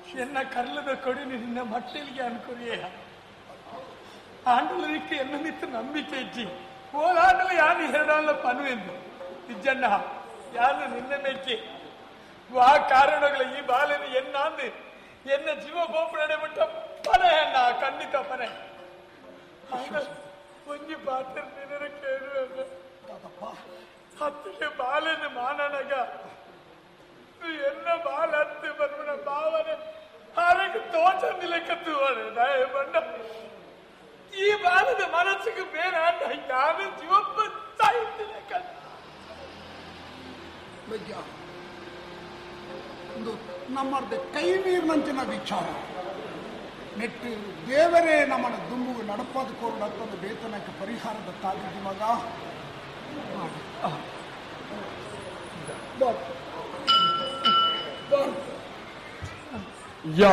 എന്ന കല്ലത കൊടി നിന്ന മട്ടിലേക്ക് അൻകുറിയ ആണ്ടുള്ളവർക്ക് എന്നെ നിത്ത് നമ്പിക്കേറ്റി ಹೋದಾಡಲು ಯಾರು ಹೇಳಲ್ಲ ಪನುವೆಂದು ನಿಜಣ್ಣ ಯಾರು ನಿನ್ನ ಮೆಚ್ಚಿ ಆ ಕಾರಣಗಳು ಈ ಬಾಲನು ಎನ್ನಾಂದು ಎನ್ನ ಜೀವ ಬೋಪಣೆ ಬಿಟ್ಟ ಪನೆ ಅಣ್ಣ ಖಂಡಿತ ಪನೆ ಒಂಜಿ ಪಾತ್ರ ನಿನ್ನ ಕೇಳುವ ಹತ್ತಿಗೆ ಬಾಲನು ಮಾನನಗ ಎನ್ನ ಬಾಲ ಹತ್ತು ಬರ್ಮನ ಭಾವನೆ ಆರಕ್ಕೆ ತೋಚಂದಿ ಲೆಕ್ಕತ್ತು ನಾಯ ಬಂಡ ಈ ಬಾಲದ ಮನಸ್ಸಿಗೆ ಬೇರೆ ಅಣ್ಣ ಯಾರು ಜೀವಪ್ಪ ಸಾಯ್ತಿದೆ ಕಣ್ಣ ಬಜ್ಜ ಒಂದು ನಮ್ಮರ್ದೆ ಕೈ ನೀರಿನಂಚಿನ ವಿಚಾರ ನೆಟ್ಟು ದೇವರೇ ನಮ್ಮನ್ನು ದುಂಬು ನಡಪದ ಕೊರಡತ್ತದ ವೇತನಕ್ಕೆ ಪರಿಹಾರದ ತಾಗಿದ್ದು ಮಗ ಬಾ. ಬಾ. ಯಾ